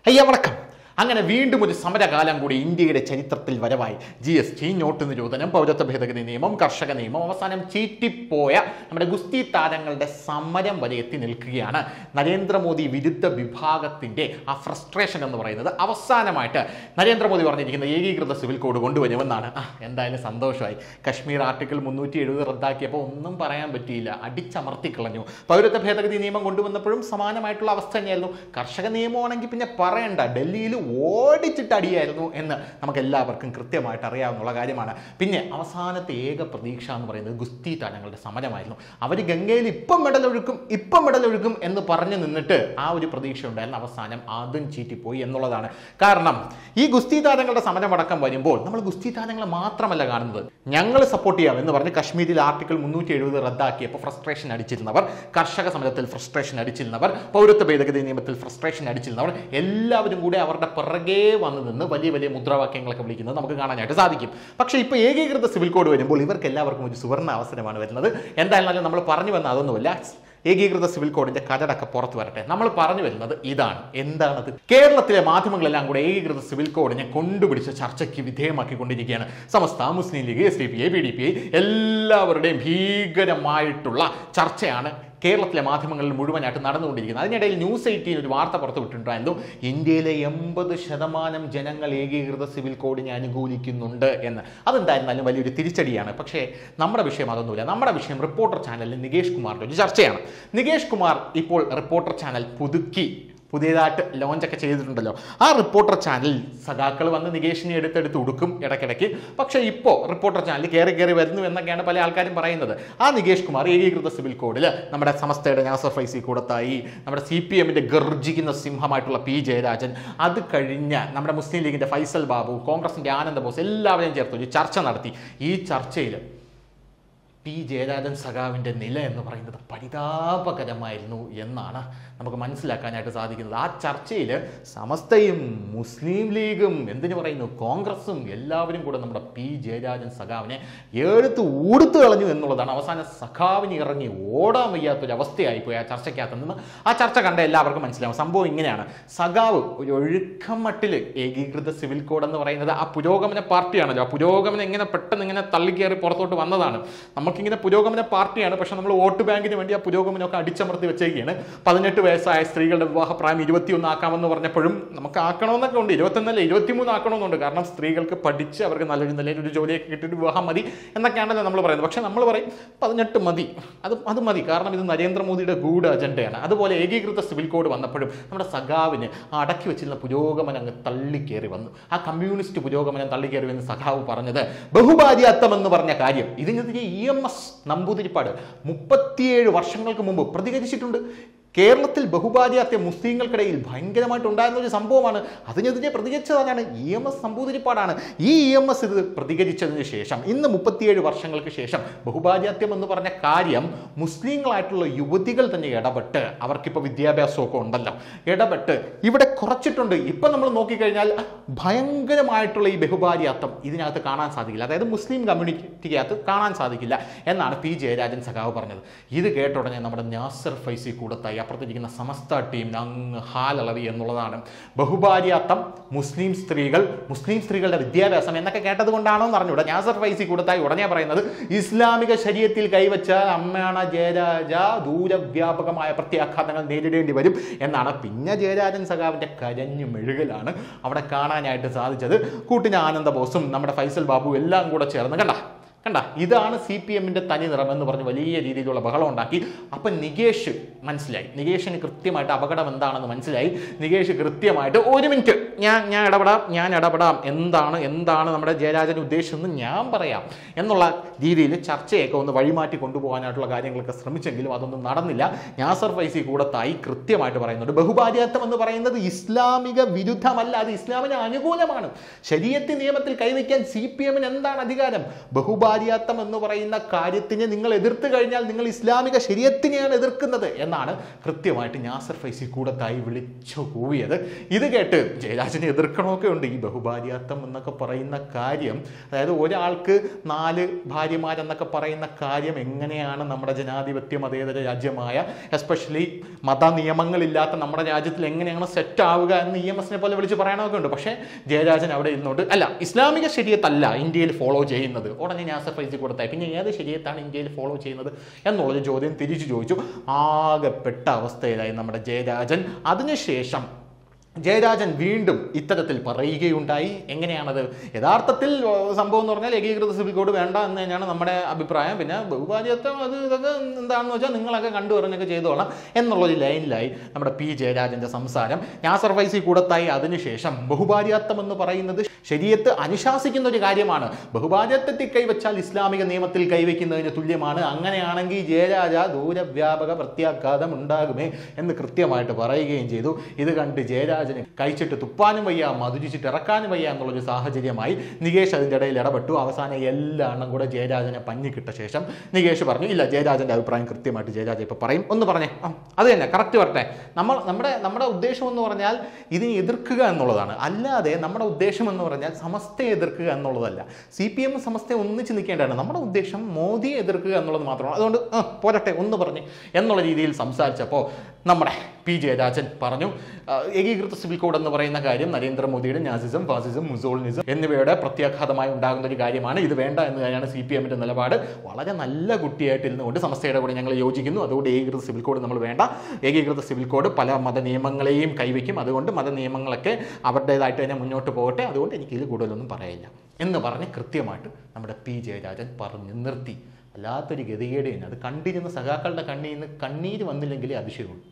അയ്യ വണക്കം അങ്ങനെ വീണ്ടും ഒരു സമരകാലം കൂടി ഇന്ത്യയുടെ ചരിത്രത്തിൽ വരവായി ജി എസ് ടി നോട്ട് നിരോധനം പൗരത്വ ഭേദഗതി നിയമം കർഷക നിയമം അവസാനം ചീറ്റിപ്പോയ നമ്മുടെ ഗുസ്തി താരങ്ങളുടെ സമരം വരെ എത്തി നിൽക്കുകയാണ് നരേന്ദ്രമോദി വിരുദ്ധ വിഭാഗത്തിന്റെ ആ ഫ്രസ്ട്രേഷൻ എന്ന് പറയുന്നത് അവസാനമായിട്ട് നരേന്ദ്രമോദി പറഞ്ഞിരിക്കുന്ന ഏകീകൃത സിവിൽ കോഡ് കൊണ്ടുവരുമെന്നാണ് ആ, എന്തായാലും സന്തോഷമായി കശ്മീർ ആർട്ടിക്കിൾ മുന്നൂറ്റി എഴുപത് റദ്ദാക്കിയപ്പോൾ ഒന്നും പറയാൻ പറ്റിയില്ല അടിച്ചമർത്തി കളഞ്ഞു പൗരത്വ ഭേദഗതി നിയമം കൊണ്ടുവന്നപ്പോഴും സമാനമായിട്ടുള്ള അവസ്ഥ തന്നെയായിരുന്നു കർഷക നിയമമാണെങ്കിൽ പിന്നെ പറയണ്ട ഡൽഹിയിൽ ഓടിച്ചിട്ട് അടിയായിരുന്നു എന്ന് നമുക്ക് എല്ലാവർക്കും കൃത്യമായിട്ട് അറിയാവുന്ന കാര്യമാണ് പിന്നെ അവസാനത്തെ ഏക പ്രതീക്ഷ എന്ന് പറയുന്നത് ഗുസ്തി താരങ്ങളുടെ സമരമായിരുന്നു അവർ ഗംഗയിൽ ഇപ്പം മെഡലൊഴുക്കും ഇപ്പം മെഡലൊഴുക്കും എന്ന് പറഞ്ഞു നിന്നിട്ട് ആ ഒരു പ്രതീക്ഷ ഉണ്ടായിരുന്നു അവസാനം അതും ചീറ്റിപ്പോയി എന്നുള്ളതാണ് കാരണം ഈ ഗുസ്തി താരങ്ങളുടെ സമരമടക്കം വരുമ്പോൾ നമ്മൾ ഗുസ്തി താരങ്ങളെ മാത്രമല്ല കാണുന്നത് ഞങ്ങൾ സപ്പോർട്ട് ചെയ്യാം എന്ന് പറഞ്ഞ് കശ്മീരിൽ ആർട്ടിക്കിൾ മുന്നൂറ്റി എഴുപത് റദ്ദാക്കിയപ്പോൾ ഫ്രസ്ട്രേഷൻ അടിച്ചിരുന്നവർ കർഷക സമരത്തിൽ ഫ്രസ്ട്രേഷൻ അടിച്ചിരുന്നവർ പൗരത്വ ഭേദഗതി നിയമത്തിൽ ഫ്രസ്ട്രേഷൻ അടിച്ചിരുന്നവർ എല്ലാവരും കൂടെ അവരുടെ പിറകെ വന്ന് നിന്ന് വലിയ വലിയ മുദ്രാവാക്യങ്ങളൊക്കെ വിളിക്കുന്നത് നമുക്ക് കാണാനായിട്ട് സാധിക്കും പക്ഷേ ഇപ്പോൾ ഏകീകൃത സിവിൽ കോഡ് വരുമ്പോൾ ഇവർക്ക് എല്ലാവർക്കും ഒരു സുവർണ്ണ അവസരമാണ് വരുന്നത് എന്തായാലും നമ്മൾ പറഞ്ഞു വന്ന അതൊന്നുമില്ല ഏകീകൃത സിവിൽ കോഡിന്റെ കരടൊക്കെ പുറത്തു വരട്ടെ നമ്മൾ പറഞ്ഞു വരുന്നത് ഇതാണ് എന്താണത് കേരളത്തിലെ മാധ്യമങ്ങളെല്ലാം കൂടെ ഏകീകൃത സിവിൽ കോഡിനെ കൊണ്ടുപിടിച്ച് ചർച്ചയ്ക്ക് വിധേയമാക്കിക്കൊണ്ടിരിക്കുകയാണ് Samastha Muslim League S D P I B D P I എല്ലാവരുടെയും ഭീകരമായിട്ടുള്ള ചർച്ചയാണ് കേരളത്തിലെ മാധ്യമങ്ങളിൽ മുഴുവനായിട്ട് നടന്നുകൊണ്ടിരിക്കുന്നത് അതിനിടയിൽ ന്യൂസ് എയ്റ്റീൻ ഒരു വാർത്ത പുറത്തു വിട്ടിട്ടുണ്ടായിരുന്നു ഇന്ത്യയിലെ എൺപത് ശതമാനം ജനങ്ങൾ ഏകീകൃത സിവിൽ കോഡിനെ അനുകൂലിക്കുന്നുണ്ട് എന്ന് അതെന്തായിരുന്നാലും വലിയൊരു തിരിച്ചടിയാണ് പക്ഷേ നമ്മുടെ വിഷയം അതൊന്നുമില്ല നമ്മുടെ വിഷയം റിപ്പോർട്ടർ ചാനലിൽ നികേഷ് കുമാറിൻ്റെ ഒരു ചർച്ചയാണ് നികേഷ് കുമാർ ഇപ്പോൾ റിപ്പോർട്ടർ ചാനൽ പുതുക്കി പുതിയതായിട്ട് ലോഞ്ചൊക്കെ ചെയ്തിട്ടുണ്ടല്ലോ ആ റിപ്പോർട്ടർ ചാനൽ സഖാക്കൾ വന്ന് നികേഷിനെ എടുത്തെടുത്ത് ഉടുക്കും ഇടയ്ക്കിടയ്ക്ക് പക്ഷേ ഇപ്പോൾ റിപ്പോർട്ടർ ചാനൽ കയറി കയറി വരുന്നു എന്നൊക്കെയാണ് പല ആൾക്കാരും പറയുന്നത് ആ നികേഷ് കുമാർ ഏകീകൃത സിവിൽ കോഡിൽ നമ്മുടെ സമസ്തയുടെ നാസർ ഫൈസി കൂടത്തായി നമ്മുടെ സി പി എമ്മിൻ്റെ ഗർജിക്കുന്ന സിംഹമായിട്ടുള്ള പി ജയരാജൻ അത് കഴിഞ്ഞ നമ്മുടെ മുസ്ലിം ലീഗിൻ്റെ ഫൈസൽ ബാബു കോൺഗ്രസിൻ്റെ ആനന്ദ ബോസ് എല്ലാവരെയും ചേർത്ത് ഒരു ചർച്ച നടത്തി ഈ ചർച്ചയിൽ പി ജയരാജൻ സഖാവിൻ്റെ നില എന്ന് പറയുന്നത് പരിതാപകരമായിരുന്നു എന്നാണ് നമുക്ക് മനസ്സിലാക്കാനായിട്ട് സാധിക്കുന്നത് ആ ചർച്ചയിൽ സമസ്തയും മുസ്ലിം ലീഗും എന്തിനു പറയുന്നു കോൺഗ്രസും എല്ലാവരും കൂടെ നമ്മുടെ പി ജയരാജൻ സഖാവിനെ എടുത്ത് ഊടുത്തു കളഞ്ഞു എന്നുള്ളതാണ് അവസാനം സഖാവിന് ഇറങ്ങി ഓടാൻ വയ്യാത്തൊരവസ്ഥയായിപ്പോയി ആ ചർച്ചയ്ക്കകത്ത് നിന്ന് ആ ചർച്ച കണ്ട എല്ലാവർക്കും മനസ്സിലാവും സംഭവം ഇങ്ങനെയാണ് സഖാവ് ഒരു ഒഴുക്കം മട്ടിൽ ഏകീകൃത സിവിൽ കോഡ് എന്ന് പറയുന്നത് ആ പുരോഗമന പാർട്ടിയാണല്ലോ ആ പുരോഗമനം ഇങ്ങനെ പെട്ടെന്ന് ഇങ്ങനെ തള്ളിക്കയറി പുറത്തോട്ട് വന്നതാണ് നമുക്കിങ്ങനെ പുരോഗമന പാർട്ടിയാണ് പക്ഷെ നമ്മൾ വോട്ട് ബാങ്കിന് വേണ്ടി ആ പുരോഗമനമൊക്കെ അടിച്ചമർത്തി വെച്ചേക്കാണ് പതിനെട്ട് വയസ്സായ സ്ത്രീകളുടെ വിവാഹ പ്രായം ഇരുപത്തിയൊന്ന് ആക്കാമെന്ന് പറഞ്ഞപ്പോഴും നമുക്ക് ആക്കണമെന്നൊക്കെ ഉണ്ട് ഇരുപത്തൊന്നല്ല ഇരുപത്തിമൂന്ന് ആക്കണമെന്നുണ്ട് കാരണം സ്ത്രീകൾക്ക് പഠിച്ച് അവർക്ക് നല്ലൊരു നിലയിൽ ഒരു ജോലിയൊക്കെ കിട്ടിയിട്ട് വിവാഹം മതി എന്നൊക്കെയാണല്ലോ നമ്മൾ പറയുന്നത് പക്ഷെ നമ്മൾ പറയും പതിനെട്ട് മതി അത് അത് മതി കാരണം ഇത് നരേന്ദ്രമോദിയുടെ ഗൂഢ അജണ്ടയാണ് അതുപോലെ ഏകീകൃത സിവിൽ കോഡ് വന്നപ്പോഴും നമ്മുടെ സഖാവിന് ആ അടക്കി വെച്ചിരുന്ന പുരോഗമനം അങ്ങ് തള്ളിക്കേറി വന്നു ആ കമ്മ്യൂണിസ്റ്റ് പുരോഗമനം തള്ളിക്കേറി എന്ന് സഖാവ് പറഞ്ഞത് ബഹുഭാര്യാത്വം എന്ന് പറഞ്ഞ കാര്യം ഇതിനെതിരെ ഇ എം എസ് നമ്പൂതിരിപ്പാട് മുപ്പത്തിയേഴ് വർഷങ്ങൾക്ക് മുമ്പ് പ്രതികരിച്ചിട്ടുണ്ട് കേരളത്തിൽ ബഹുഭാര്യാത്യം മുസ്ലിങ്ങൾക്കിടയിൽ ഭയങ്കരമായിട്ട് ഉണ്ടായിരുന്ന ഒരു സംഭവമാണ് അതിനെതിരെ പ്രതികരിച്ചതാണ് ഇ എം എസ് നമ്പൂതിരിപ്പാടാണ് ഈ ഇ എം എസ് ഇത് പ്രതികരിച്ചതിന് ശേഷം ഇന്ന് മുപ്പത്തിയേഴ് വർഷങ്ങൾക്ക് ശേഷം ബഹുഭാര്യാത്യം എന്ന് പറഞ്ഞ കാര്യം മുസ്ലിങ്ങളായിട്ടുള്ള യുവതികൾ തന്നെ ഇടപെട്ട് അവർക്കിപ്പോൾ വിദ്യാഭ്യാസമൊക്കെ ഉണ്ടല്ലോ ഇടപെട്ട് ഇവിടെ കുറച്ചിട്ടുണ്ട് ഇപ്പം നമ്മൾ നോക്കിക്കഴിഞ്ഞാൽ ഭയങ്കരമായിട്ടുള്ള ഈ ബഹുഭാര്യാത്വം ഇതിനകത്ത് കാണാൻ സാധിക്കില്ല അതായത് മുസ്ലിം കമ്മ്യൂണിറ്റിക്കകത്ത് കാണാൻ സാധിക്കില്ല എന്നാണ് പി ജയരാജൻ സഖാവ് പറഞ്ഞത് ഇത് കേട്ട ഉടനെ നമ്മുടെ നാസർ ഫൈസി കൂടത്തായി അപ്പുറത്തിരിക്കുന്ന സമസ്ത ടീം അങ്ങ് ഹാലളവി എന്നുള്ളതാണ് ബഹുഭാര്യാത്വം മുസ്ലിം സ്ത്രീകൾ മുസ്ലിം സ്ത്രീകളുടെ വിദ്യാഭ്യാസം എന്നൊക്കെ കേട്ടത് കൊണ്ടാണോ എന്ന് അറിഞ്ഞൂടാ നാസർ ഫൈസി കൂടത്തായി ഉടനെ പറയുന്നത് ഇസ്ലാമിക ശരീരത്തിൽ കൈവച്ച അമ്മയാണ് ജയരാജ ദൂരവ്യാപകമായ പ്രത്യാഘാതങ്ങൾ നേരിടേണ്ടി വരും എന്നാണ് പിന്നെ ജയരാജൻ സഖാവിൻ്റെ കരഞ്ഞു മെഴുകലാണ് അവിടെ കാണാനായിട്ട് സാധിച്ചത് കൂട്ടിന് ആനന്ദ ബോസും നമ്മുടെ ഫൈസൽ ബാബു എല്ലാം കൂടെ ചേർന്ന് കണ്ട കണ്ട ഇതാണ് സി പി എമ്മിൻ്റെ തനി നിറം എന്ന് പറഞ്ഞ് വലിയ രീതിയിലുള്ള ബഹളം ഉണ്ടാക്കി അപ്പം നികേഷ് മനസ്സിലായി നികേഷിന് കൃത്യമായിട്ട് അപകടം എന്താണെന്ന് മനസ്സിലായി നികേഷ് കൃത്യമായിട്ട് ഒരു മിനിറ്റ് ഞാൻ ഞാൻ ഇടപെടാം ഞാൻ ഇടപെടാം എന്താണ് എന്താണ് നമ്മുടെ ജയരാജൻ ഉദ്ദേശിച്ചതെന്ന് ഞാൻ പറയാം എന്നുള്ള രീതിയിൽ ചർച്ചയൊക്കെ ഒന്ന് വഴിമാറ്റി കൊണ്ടുപോകാനായിട്ടുള്ള കാര്യങ്ങളൊക്കെ ശ്രമിച്ചെങ്കിലും അതൊന്നും നടന്നില്ല ഞാസർ ഫൈസി കൂടത്തായി കൃത്യമായിട്ട് പറയുന്നുണ്ട് ബഹുഭാര്യാത്വം എന്ന് പറയുന്നത് ഇസ്ലാമിക വിരുദ്ധമല്ല അത് ഇസ്ലാമിന് അനുകൂലമാണ് ശരീരത്തി നിയമത്തിൽ കൈവയ്ക്കാൻ സി പി എമ്മിന് എന്താണ് അധികാരം ബഹുഭാര്യ ബഹുഭാര്യാത്വം എന്ന് പറയുന്ന കാര്യത്തിനെ നിങ്ങൾ എതിർത്ത് കഴിഞ്ഞാൽ നിങ്ങൾ ഇസ്ലാമിക ശരീരത്തിനെയാണ് എതിർക്കുന്നത് എന്നാണ് കൃത്യമായിട്ട് നാസർ ഫൈസി കൂടത്തായി വിളിച്ചു കൂവിയത് ഇത് കേട്ട് ജയരാജനെ എതിർക്കണമൊക്കെ ഉണ്ട് ഈ ബഹുഭാര്യാത്വം എന്നൊക്കെ പറയുന്ന കാര്യം അതായത് ഒരാൾക്ക് നാല് ഭാര്യമാരെന്നൊക്കെ പറയുന്ന കാര്യം എങ്ങനെയാണ് നമ്മുടെ ജനാധിപത്യ മതേതര രാജ്യമായ എസ്പെഷ്യലി മത നിയമങ്ങളില്ലാത്ത നമ്മുടെ രാജ്യത്തിൽ എങ്ങനെയാണ് സെറ്റ് ആവുക എന്ന് ഇ എം എസിനെ പോലെ വിളിച്ച് പറയണമൊക്കെ ഉണ്ട് പക്ഷേ ജയരാജൻ അവിടെ ഇരുന്നുകൊണ്ട് അല്ല ഇസ്ലാമിക ശരീരത്തല്ല ഇന്ത്യയിൽ ഫോളോ ചെയ്യുന്നത് ഉടനെ നാസർ ഫൈസി കൊടുത്തായി പിന്നെ ഏത് ശരീരത്താണ് ഇന്ത്യയിൽ ഫോളോ ചെയ്യുന്നത് എന്നുള്ളൊരു ചോദ്യം തിരിച്ചു ചോദിച്ചു ആകെപ്പെട്ട അവസ്ഥയിലായി നമ്മുടെ ജയരാജൻ അതിനുശേഷം ജയരാജൻ വീണ്ടും ഇത്തരത്തിൽ പറയുകയുണ്ടായി എങ്ങനെയാണത് യഥാർത്ഥത്തിൽ ഓ, സംഭവം എന്ന് പറഞ്ഞാൽ ഏകീകൃത സിവിൽ കോഡ് വേണ്ട എന്ന് തന്നെയാണ് നമ്മുടെ അഭിപ്രായം പിന്നെ ബഹുഭാര്യത്വം അത് ഇതൊക്കെ എന്താണെന്ന് വെച്ചാൽ നിങ്ങളൊക്കെ കണ്ടു പറഞ്ഞൊക്കെ ചെയ്തോളാം എന്നുള്ളൊരു ലൈനിലായി നമ്മുടെ പി ജയരാജന്റെ സംസാരം നാസർ ഫൈസി കൂടത്തായി അതിനുശേഷം ബഹുഭാര്യാത്വം എന്ന് പറയുന്നത് ശരീരത്ത് അനുശാസിക്കുന്ന ഒരു കാര്യമാണ് ബഹുഭാര്യത്വത്തിൽ കൈവച്ചാൽ ഇസ്ലാമിക നിയമത്തിൽ കൈവയ്ക്കുന്നതിന് തുല്യമാണ് അങ്ങനെയാണെങ്കിൽ ജയരാജ ദൂരവ്യാപക പ്രത്യാഘാതം ഉണ്ടാകുമേ എന്ന് കൃത്യമായിട്ട് പറയുകയും ചെയ്തു ഇത് കണ്ട് ജയരാജന് കഴിച്ചിട്ട് തുപ്പാനും വയ്യ മധുരിച്ചിട്ട് ഇറക്കാനും വയ്യ എന്നുള്ളൊരു സാഹചര്യമായി നികേഷ് അതിൻ്റെ ഇടയിൽ ഇടപെട്ടു അവസാനം എല്ലാ എണ്ണം കൂടെ ജയരാജനെ പഞ്ഞിക്കിട്ട ശേഷം നികേഷ് പറഞ്ഞു ഇല്ല ജയരാജന്റെ അഭിപ്രായം കൃത്യമായിട്ട് ജയരാജ ഇപ്പൊ പറയും ഒന്ന് പറഞ്ഞേ ആ, അത് തന്നെ കറക്റ്റ് പറട്ടെ നമ്മൾ നമ്മുടെ നമ്മുടെ ഉദ്ദേശം എന്ന് പറഞ്ഞാൽ ഇതിനെ എതിർക്കുക എന്നുള്ളതാണ് അല്ലാതെ നമ്മുടെ ഉദ്ദേശം എന്ന് പറഞ്ഞാൽ സമസ്തയെ എതിർക്കുക എന്നുള്ളതല്ല സി പി എം സമസ്തയെ ഒന്നിച്ച് നിൽക്കേണ്ടതാണ് നമ്മുടെ ഉദ്ദേശം മോദിയെ എതിർക്കുക എന്നുള്ളത് മാത്രമാണ് അതുകൊണ്ട് ആ, പോരട്ടെ ഒന്ന് പറഞ്ഞ് എന്നുള്ള രീതിയിൽ സംസാരിച്ചപ്പോൾ നമ്മുടെ പി ജയരാജൻ പറഞ്ഞു ആ, ഏകീകൃത സിവിൽ കോഡ് എന്ന് പറയുന്ന കാര്യം നരേന്ദ്രമോദിയുടെ നാസിസം ഫാസിസം മുസോളിനിസം എന്നിവയുടെ പ്രത്യാഘാതമായി ഉണ്ടാകുന്ന ഒരു കാര്യമാണ് ഇത് വേണ്ട എന്ന് തന്നെയാണ് സി പി എമ്മിന്റെ നിലപാട് വളരെ നല്ല കുട്ടിയായിട്ട് ഇരുന്നുകൊണ്ട് സമസ്തയുടെ കൂടെ ഞങ്ങൾ യോജിക്കുന്നു അതുകൊണ്ട് ഏകീകൃത സിവിൽ കോഡ് നമ്മൾ വേണ്ട ഏകീകൃത സിവിൽ കോഡ് പല മത നിയമങ്ങളെയും കൈവയ്ക്കും അതുകൊണ്ട് മത നിയമങ്ങളൊക്കെ അവരുടേതായിട്ട് തന്നെ മുന്നോട്ട് പോകട്ടെ അതുകൊണ്ട് എനിക്ക് ഇതിൽ കൂടുതലൊന്നും പറയില്ല എന്ന് പറഞ്ഞ് കൃത്യമായിട്ട് നമ്മുടെ പി ജയരാജൻ പറഞ്ഞു നിർത്തി വല്ലാത്തൊരു ഗതികേട് തന്നെ അത് കണ്ടിരുന്ന സഖാക്കളുടെ കണ്ണിൽ നിന്ന് കണ്ണീര് വന്നില്ലെങ്കിലേ അതിശയമുള്ളൂ